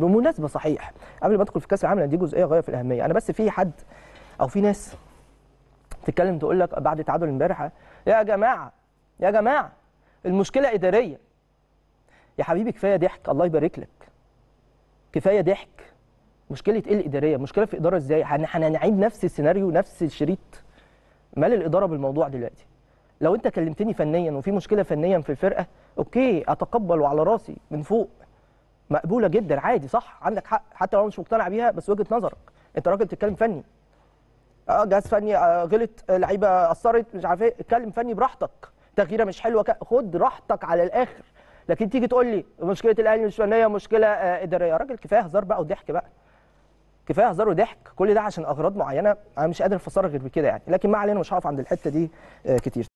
بمناسبه صحيح قبل ما ادخل في كاس العالم دي جزئيه غايه في الاهميه انا بس في حد او في ناس تتكلم تقول لك بعد تعادل امبارح يا جماعه يا جماعه المشكله اداريه يا حبيبي كفايه ضحك الله يبارك لك كفايه ضحك مشكله ايه الاداريه مشكله في اداره ازاي هن- هنعيد نفس السيناريو نفس الشريط مال الاداره بالموضوع دلوقتي لو انت كلمتني فنيا وفي مشكله فنيا في الفرقه اوكي اتقبل وعلى راسي من فوق مقبوله جدا عادي صح عندك حق حتى لو مش مقتنع بيها بس وجهه نظرك انت راجل بتتكلم فني اه جهاز فني آه غلط آه لعيبه اثرت مش عارف ايه اتكلم فني براحتك تغييره مش حلوه ك- خد راحتك على الاخر لكن تيجي تقول لي مشكله الاهلي مش فنيه مشكله آه اداريه يا راجل كفايه هزار بقى وضحك بقى كفايه هزار وضحك كل ده عشان اغراض معينه انا مش قادر افسرها غير بكده يعني لكن ما علينا مش هقف عند الحته دي آه كتير